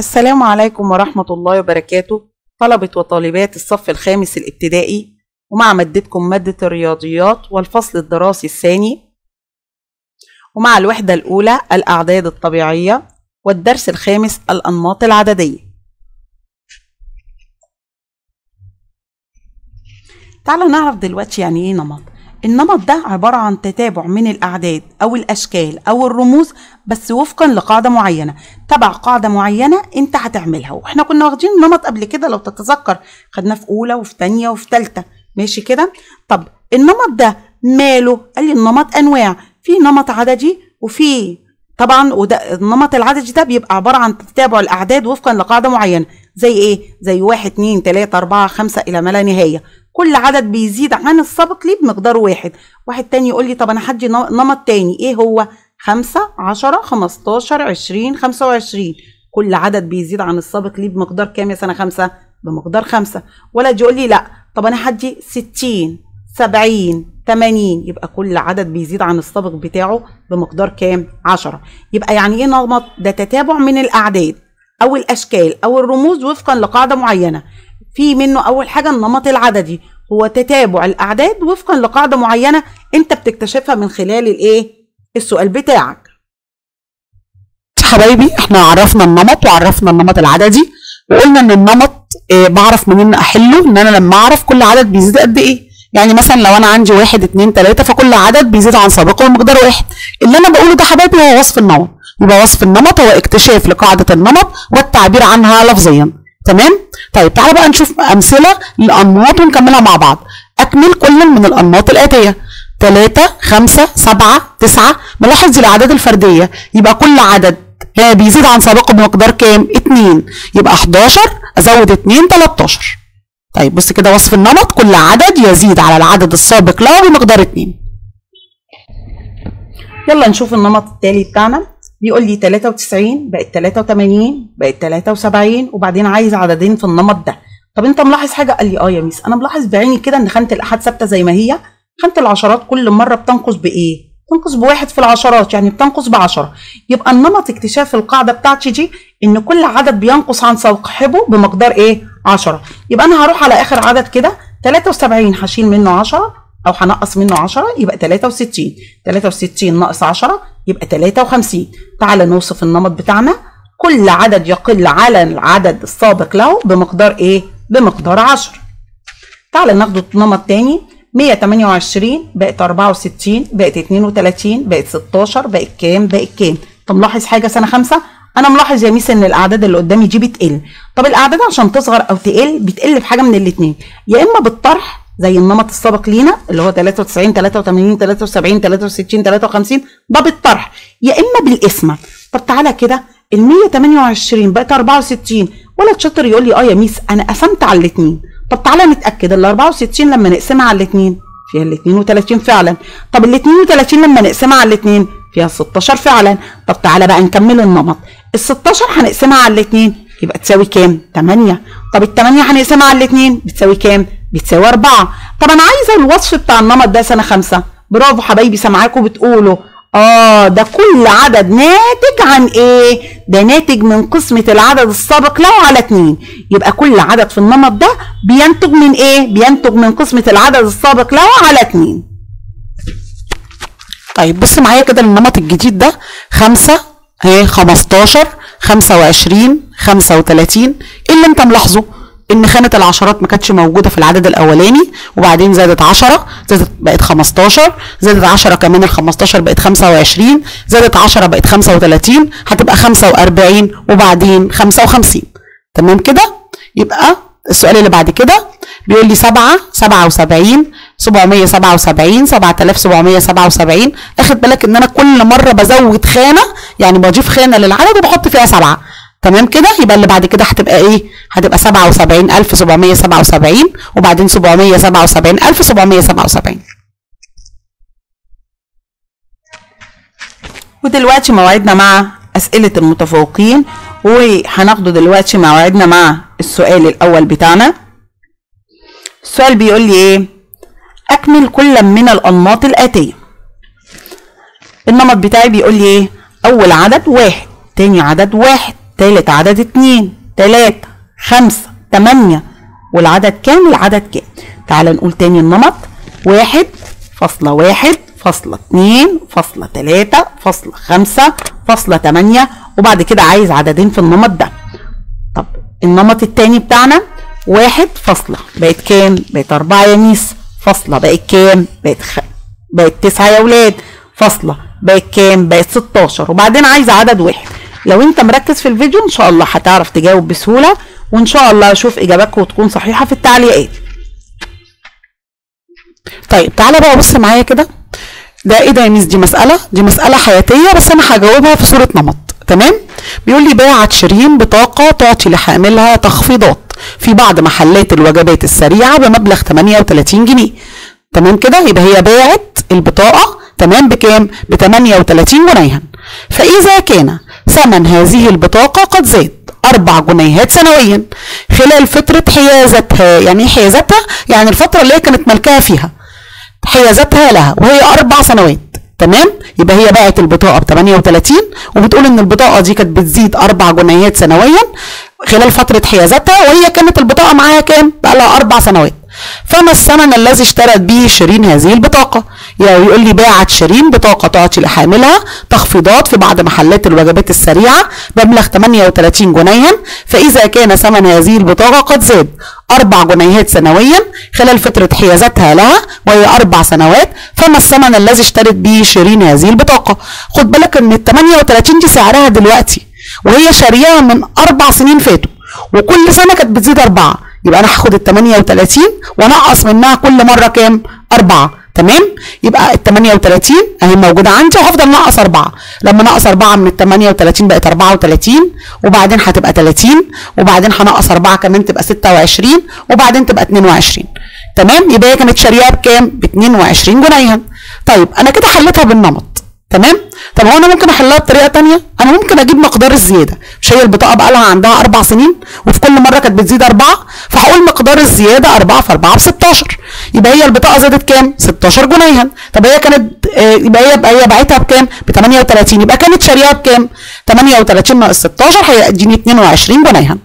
السلام عليكم ورحمة الله وبركاته طلبة وطالبات الصف الخامس الابتدائي ومع مادتكم مادة الرياضيات والفصل الدراسي الثاني ومع الوحدة الأولى الأعداد الطبيعية والدرس الخامس الأنماط العددية تعالوا نعرف دلوقتي يعني ايه نمط النمط ده عبارة عن تتابع من الأعداد أو الأشكال أو الرموز بس وفقا لقاعدة معينة تبع قاعدة معينة أنت هتعملها وإحنا كنا واخدين النمط قبل كده لو تتذكر خدناه في أولى وفي تانية وفي تالتة ماشي كده طب النمط ده ماله قال لي النمط أنواع في نمط عددي وفي طبعا وده النمط العددي ده بيبقى عبارة عن تتابع الأعداد وفقا لقاعدة معينة زي إيه؟ زي واحد اتنين تلاتة أربعة خمسة إلى ما لا نهاية كل عدد بيزيد عن السابق ليه بمقدار واحد واحد تاني يقول لي طب أنا هدي نمط تاني إيه هو؟ خمسة عشرة خمستاشر عشرين خمسة وعشرين كل عدد بيزيد عن السابق ليه بمقدار كام يا سنة خمسة؟ بمقدار خمسة ولد يقول لي لأ طب أنا هدي ستين سبعين تمانين يبقى كل عدد بيزيد عن السابق بتاعه بمقدار كام؟ عشرة يبقى يعني ايه نمط؟ ده تتابع من الأعداد أو الأشكال أو الرموز وفقا لقاعدة معينة في منه أول حاجة النمط العددي هو تتابع الأعداد وفقا لقاعدة معينة أنت بتكتشفها من خلال الإيه؟ السؤال بتاعك حبايبي احنا عرفنا النمط وعرفنا النمط العددي وقلنا ان النمط اه بعرف منين احله ان انا لما اعرف كل عدد بيزيد قد ايه يعني مثلا لو انا عندي واحد اتنين تلاته فكل عدد بيزيد عن سابقه بمقدار واحد اللي انا بقوله ده حبايبي هو وصف النمط يبقى وصف النمط هو اكتشاف لقاعده النمط والتعبير عنها لفظيا تمام طيب تعالى بقى نشوف امثله للانماط ونكملها مع بعض اكمل كل من الانماط الاتيه 3 5 7 9 نلاحظ دي الاعداد الفرديه يبقى كل عدد بيزيد عن سابقه بمقدار كام 2 يبقى 11 ازود 2 13 طيب بص كده وصف النمط كل عدد يزيد على العدد السابق له بمقدار 2 يلا نشوف النمط التالي بتاعنا بيقول لي 93 بقت 83 بقت 73 وبعدين عايز عددين في النمط ده طب انت ملاحظ حاجه قال لي اه يا ميس انا ملاحظ بعيني كده ان خانه الاحاد ثابته زي ما هي خانه العشرات كل مره بتنقص بايه بتنقص بواحد في العشرات يعني بتنقص ب 10 يبقى النمط اكتشاف القاعده بتاعتي دي ان كل عدد بينقص عن صاحبه بمقدار ايه 10 يبقى انا هروح على اخر عدد كده 73 هشيل منه 10 او هنقص منه 10 يبقى 63 63 ناقص 10 يبقى 53 تعال نوصف النمط بتاعنا كل عدد يقل على العدد السابق له بمقدار ايه بمقدار 10 تعال ناخد نمط تاني 128 بقت 64 بقت 32 بقت 16 بقت كام بقت كام طب ملاحظ حاجه سنه خمسة انا ملاحظ يا ميس ان الاعداد اللي قدامي دي بتقل طب الاعداد عشان تصغر او تقل بتقل بحاجه من الاثنين يا اما بالطرح زي النمط السابق لينا اللي هو 93 83 73 63 53 ده بالطرح يا اما بالقسمه طب تعالى كده ال 128 بقت 64 ولد شاطر يقول لي اه يا ميس انا قسمت على الاثنين طب تعالى نتاكد ال 64 لما نقسمها على الاثنين فيها ال 32 فعلا طب ال 32 لما نقسمها على الاثنين فيها 16 فعلا طب تعالى بقى نكمل النمط ال 16 هنقسمها على الاثنين يبقى تساوي كام 8 طب ال 8 هنقسمها على الاثنين بتساوي كام بتساوي 4 طب انا عايزه الوصف بتاع النمط ده سنه 5 برافو حبايبي سامعاكم بتقولوا اه ده كل عدد ناتج عن ايه ده ناتج من قسمة العدد السابق له على 2 يبقى كل عدد في النمط ده بينتج من ايه بينتج من قسمة العدد السابق له على 2 طيب بص معايا كده النمط الجديد ده 5 اهي 15 25 35 ايه اللي انت ملاحظه ان خانه العشرات ما كانتش موجوده في العدد الاولاني وبعدين زادت 10 زادت بقت 15 زادت 10 كمان ال 15 بقت 25 زادت 10 بقت 35 هتبقى 45 وبعدين 55 تمام كده يبقى السؤال اللي بعد كده بيقول لي 7 77 777 7777 اخد بالك ان انا كل مره بزود خانه يعني بضيف خانه للعدد وبحط فيها 7 تمام كده يبقى اللي بعد كده هتبقى ايه هتبقى 77777 وبعدين 777777 ودلوقتي موعدنا مع أسئلة المتفوقين وهناخده دلوقتي موعدنا مع السؤال الأول بتاعنا السؤال بيقول لي إيه أكمل كل من الأنماط الآتية النمط بتاعي بيقول لي إيه أول عدد واحد تاني عدد واحد التالت عدد اتنين تلاتة خمسة تمانية والعدد كام العدد كام تعال نقول تاني النمط واحد فاصلة واحد فاصلة اتنين فاصلة تلاتة فاصلة خمسة فاصلة تمانية وبعد كده عايز عددين في النمط ده طب النمط التاني بتاعنا واحد فاصلة بقت كام؟ بقت أربعة يا ميس فاصلة بقت كام؟ بقت خ... بقت تسعة يا ولاد فاصلة بقت كام؟ بقت 16 وبعدين عايز عدد واحد لو انت مركز في الفيديو ان شاء الله هتعرف تجاوب بسهولة وان شاء الله اشوف اجاباتكم وتكون صحيحة في التعليقات طيب تعالى بقى بص معايا كده ده ايه ده يا ميس دي مسألة دي مسألة حياتية بس انا هجاوبها في صورة نمط تمام بيقول لي باعت شيرين بطاقة تعطي لحاملها تخفيضات في بعض محلات الوجبات السريعة بمبلغ 38 جنيه تمام كده يبقى هي باعت البطاقة تمام بكام ب 38 جنيها فإذا كان ثمن هذه البطاقة قد زاد أربع جنيهات سنويا خلال فترة حيازتها يعني ايه حيازتها يعني الفترة اللي هي كانت ملكها فيها حيازتها لها وهي أربع سنوات تمام يبقى هي باعت البطاقة ب 38 وبتقول إن البطاقة دي كانت بتزيد أربع جنيهات سنويا خلال فترة حيازتها وهي كانت البطاقة معاها كام؟ بقى لها أربع سنوات فما الثمن الذي اشترت به شيرين هذه البطاقة؟ يعني يقول لي باعت شيرين بطاقة تعطي لحاملها تخفيضات في بعض محلات الوجبات السريعة بمبلغ 38 جنيها فإذا كان ثمن هذه البطاقة قد زاد أربع جنيهات سنويا خلال فترة حيازتها لها وهي أربع سنوات فما الثمن الذي اشترت به شيرين هذه البطاقة؟ خد بالك إن ال 38 دي سعرها دلوقتي وهي شارياها من أربع سنين فاتوا وكل سنة كانت بتزيد أربعة يبقى أنا هاخد ال 38 وأنقص منها كل مرة كام؟ أربعة تمام يبقى ال 38 اهي موجوده عندي وهفضل ناقص 4 لما ناقص 4 من ال 38 بقت 34 وبعدين هتبقى 30 وبعدين هنقص 4 كمان تبقى 26 وبعدين تبقى 22 تمام يبقى هي كانت شارياها بكام؟ ب 22 جنيها طيب انا كده حليتها بالنمط تمام طب هو انا ممكن احلها بطريقه تانية انا ممكن اجيب مقدار الزياده مش هي البطاقه بقى لها عندها اربع سنين وفي كل مره كانت بتزيد اربعه فهقول مقدار الزياده 4 في 4 ب 16 يبقى هي البطاقه زادت كام 16 جنيها طب هي كانت آه، يبقى هي هي باعتها بكام ب 38 يبقى كانت شاريها بكام 38 ناقص 16 هيديني 22 جنيها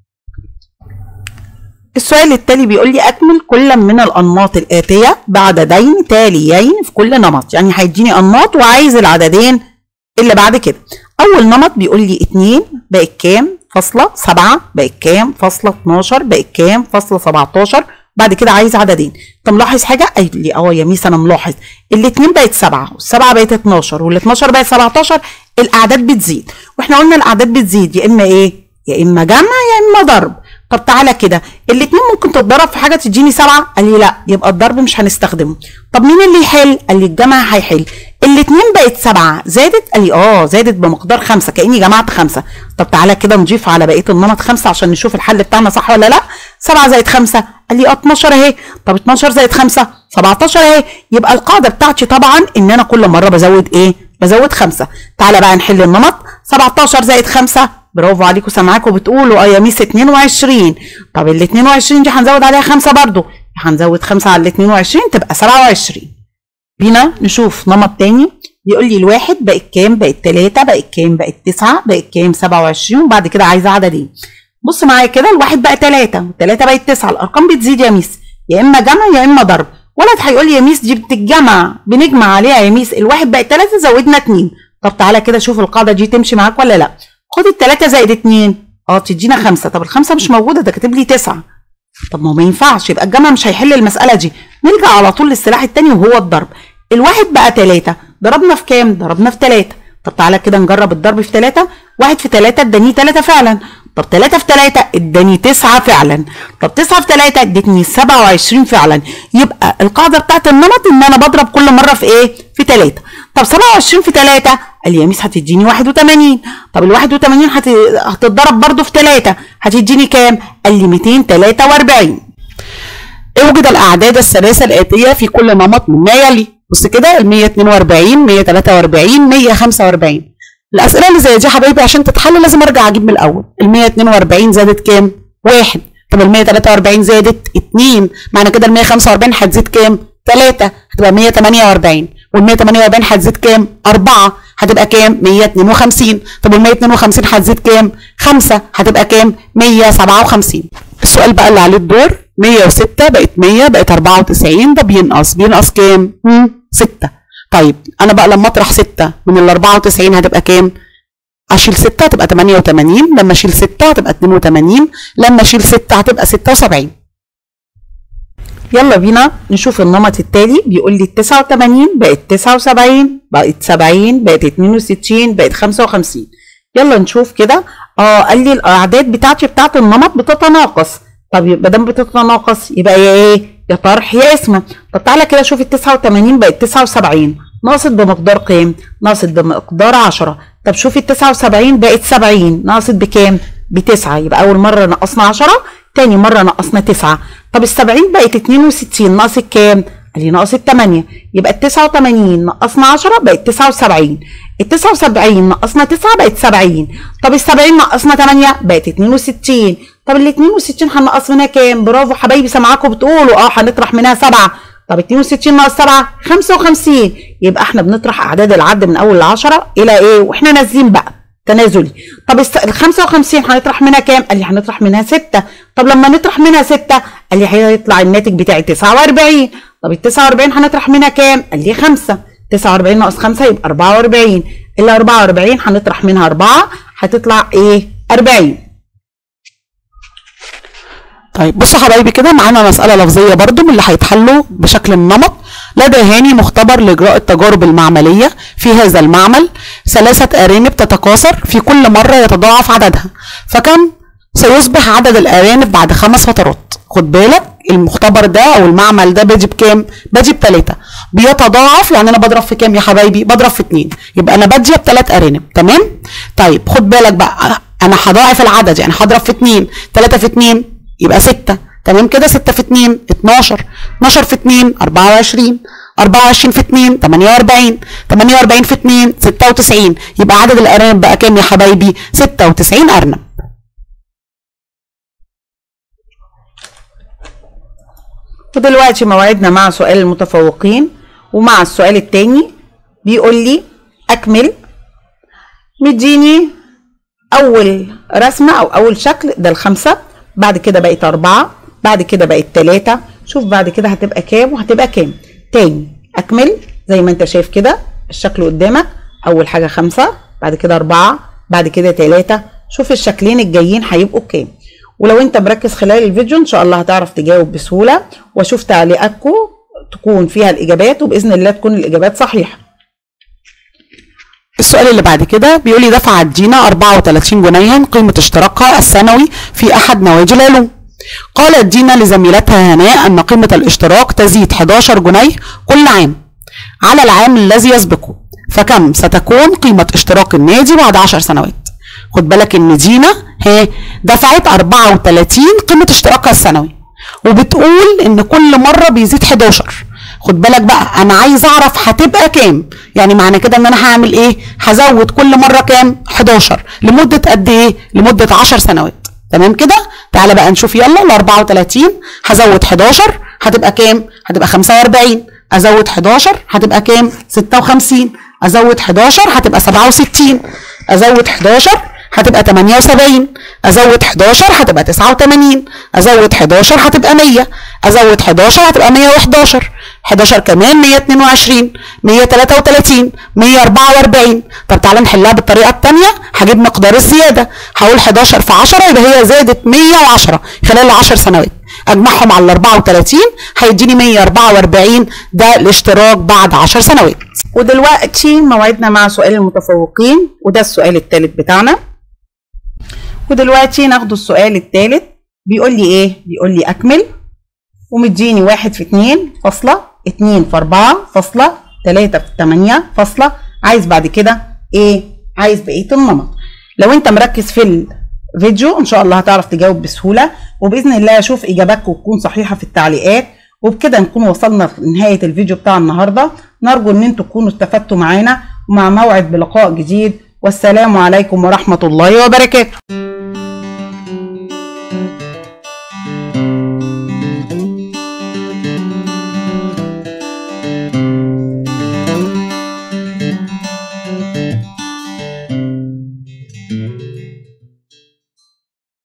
السؤال التالي بيقول لي اكمل كل من الانماط الاتيه بعددين تاليين في كل نمط يعني هيديني انماط وعايز العددين اللي بعد كده اول نمط بيقول لي 2 بقت كام فاصلة 7 بقت كام فاصلة 12 بقت كام فاصلة 17 بعد كده عايز عددين انت ملاحظ حاجه قال لي اه يا ميس انا ملاحظ الاثنين بقت 7 والسبعه بقت 12 وال12 بقت 17 الاعداد بتزيد واحنا قلنا الاعداد بتزيد يا اما ايه يا اما جمع يا اما ضرب طب تعالى كده الاثنين ممكن تتضرب في حاجه تديني سبعه قال لي لا يبقى الضرب مش هنستخدمه طب مين اللي يحل قال لي الجمع هيحل الاثنين بقت سبعه زادت قال لي اه زادت بمقدار خمسه كاني جمعت خمسه طب تعالى كده نضيف على بقيه النمط خمسه عشان نشوف الحل بتاعنا صح ولا لا سبعه زائد خمسه قال لي اه 12 اهي طب 12 زائد خمسه 17 اهي يبقى القاعده بتاعتي طبعا ان انا كل مره بزود ايه بزود خمسه تعالى بقى نحل النمط 17 زائد خمسه برافو عليكم سامعاكم بتقولوا اه يا ميس 22 طب ال 22 دي هنزود عليها خمسه برضو هنزود خمسه على ال 22 تبقى 27 بينا نشوف نمط تاني بيقول لي الواحد بقت كام بقت 3 بقت كام بقت 9 بقت كام 27 وبعد كده عايزه عددين بص معايا كده الواحد بقى 3 والثلاثه بقت 9 الارقام بتزيد يا ميس يا اما جمع يا اما ضرب ولد هيقول لي يا ميس دي بتتجمع بنجمع عليها يا ميس الواحد بقت 3 زودنا 2 طب تعالى كده شوف القاعده دي تمشي معاك ولا لا خد التلاتة زائد اتنين اه تدينا خمسة طب الخمسة مش موجودة ده كاتب لي تسعة طب ما هو ما ينفعش يبقى الجمع مش هيحل المسألة دي نرجع على طول للسلاح التاني وهو الضرب الواحد بقى تلاتة ضربنا في كام؟ ضربنا في تلاتة طب تعالى كده نجرب الضرب في تلاتة واحد في تلاتة اداني تلاتة فعلا طب تلاتة في تلاتة اداني تسعة فعلا طب تسعة في تلاتة ادتني سبعة وعشرين فعلا يبقى القاعدة بتاعت النمط ان انا بضرب كل مرة في ايه؟ في تلاتة طب سبعة وعشرين في تلاتة قال لي يا ميس هتديني 81 طب ال 81 هت... هتتضرب برضو في 3 هتديني كام؟ قال لي 243 اوجد الاعداد الثلاثه الاتيه في كل نمط مما يلي بص كده ال 142 143 145 الاسئله اللي زي دي يا حبايبي عشان تتحل لازم ارجع اجيب من الاول ال 142 زادت كام؟ واحد طب ال 143 زادت 2 معنى كده ال 145 هتزيد كام؟ 3 هتبقى 148 وال 148 هتزيد كام 4 هتبقى كام 152 طب وال 152 هتزيد كام 5 هتبقى كام 157 السؤال بقى اللي عليه الدور 106 بقت 100 بقت 94 ده بينقص بينقص كام 6 طيب انا بقى لما اطرح 6 من ال 94 هتبقى كام اشيل 6 هتبقى 88 لما اشيل 6 هتبقى 82 لما اشيل 6 هتبقى 76 يلا بينا نشوف النمط التالي بيقول لي 89 بقت 79 بقت 70 بقت 62 بقت 55 يلا نشوف كده اه قال لي الاعداد بتاعتي بتاعت النمط بتتناقص طب يبقى دام بتتناقص يبقى يا ايه يا طرح يا اسم طب تعالى كده شوف ال 89 بقت 79 ناقصت بمقدار كام ناقصت بمقدار 10 طب شوفي ال 79 بقت 70 ناقصت بكام بتسعة يبقى اول مره نقصنا 10 تاني مره نقصنا 9 طب ال 70 بقت 62 ناقصت كام قال لي ناقصت 8 يبقى ال 89 نقصنا 10 بقت 79 ال 79 نقصنا 9 بقت 70 طب ال 70 نقصنا 8 بقت 62 طب ال 62 هنقص منها كام برافو حبايبي سامعاكم بتقولوا اه هنطرح منها 7 طب 62 ناقص 7 55 يبقى احنا بنطرح اعداد العد من اول ل 10 الى ايه واحنا نازلين بقى تنازلي طب ال 55 هنطرح منها كام؟ قال لي هنطرح منها 6 طب لما نطرح منها 6 قال لي هيطلع الناتج بتاعي 49 طب ال 49 هنطرح منها كام؟ قال لي 5 49 ناقص 5 يبقى 44 ال 44 هنطرح منها 4 هتطلع ايه؟ 40 طيب بصوا حبايبي كده معانا مسألة لفظية برضو من اللي هيتحلوا بشكل النمط لدى هاني مختبر لإجراء التجارب المعملية في هذا المعمل ثلاثة أرانب تتكاثر في كل مرة يتضاعف عددها فكم سيصبح عدد الأرانب بعد خمس فترات خد بالك المختبر ده أو المعمل ده بيجي بكام؟ بيجي بتلاتة بيتضاعف يعني أنا بضرب في كام يا حبايبي؟ بضرب في اتنين يبقى أنا بادية بتلات أرانب تمام؟ طيب خد بالك بقى أنا هضاعف العدد يعني هضرب في اتنين تلاتة في اتنين يبقى ستة تمام كده 6 في 2 12 12 في 2 24 24 في 2 48 48 في 2 96 يبقى عدد الارانب بقى كام يا حبايبي 96 ارنب ودلوقتي موعدنا مع سؤال المتفوقين ومع السؤال التاني بيقول لي اكمل مديني اول رسمه او اول شكل ده الخمسه بعد كده بقت أربعة بعد كده بقت تلاتة شوف بعد كده هتبقى كام وهتبقى كام تاني أكمل زي ما أنت شايف كده الشكل قدامك أول حاجة خمسة بعد كده أربعة بعد كده تلاتة شوف الشكلين الجايين هيبقوا كام ولو أنت مركز خلال الفيديو إن شاء الله هتعرف تجاوب بسهولة وأشوف تعليقاتكم تكون فيها الإجابات وبإذن الله تكون الإجابات صحيحة السؤال اللي بعد كده بيقول لي دفعت دينا 34 جنيها قيمة اشتراكها السنوي في أحد نوادي العلوم قالت دينا لزميلتها هناء أن قيمة الاشتراك تزيد 11 جنيه كل عام على العام الذي يسبقه فكم ستكون قيمة اشتراك النادي بعد 10 سنوات خد بالك ان دينا ها دفعت 34 قيمة اشتراكها السنوي وبتقول ان كل مرة بيزيد 11 خد بالك بقى انا عايز اعرف هتبقى كام يعني معنى كده ان انا هعمل ايه هزود كل مره كام 11 لمده قد ايه لمده 10 سنوات تمام كده تعالى بقى نشوف يلا ال 34 هزود 11 هتبقى كام هتبقى 45 ازود 11 هتبقى كام 56 ازود 11 هتبقى 67 ازود 11 هتبقى 78 ازود 11 هتبقى 89 ازود 11 هتبقى 100 ازود 11 هتبقى 111 11 كمان 122 133 144 طب تعالى نحلها بالطريقه الثانيه هجيب مقدار الزياده هقول 11 في 10 يبقى هي زادت 110 خلال 10 سنوات اجمعهم على ال 34 هيديني 144 ده الاشتراك بعد 10 سنوات ودلوقتي موعدنا مع سؤال المتفوقين وده السؤال الثالث بتاعنا ودلوقتي ناخد السؤال الثالث بيقول لي ايه بيقول لي اكمل ومديني واحد في اتنين فاصلة اتنين في اربعة فاصلة تلاتة في تمانية فاصلة عايز بعد كده ايه عايز بقية النمط لو انت مركز في الفيديو ان شاء الله هتعرف تجاوب بسهولة وبإذن الله اشوف اجاباتكم تكون صحيحة في التعليقات وبكده نكون وصلنا لنهاية الفيديو بتاع النهاردة نرجو ان انتم تكونوا استفدتوا معانا ومع موعد بلقاء جديد والسلام عليكم ورحمة الله وبركاته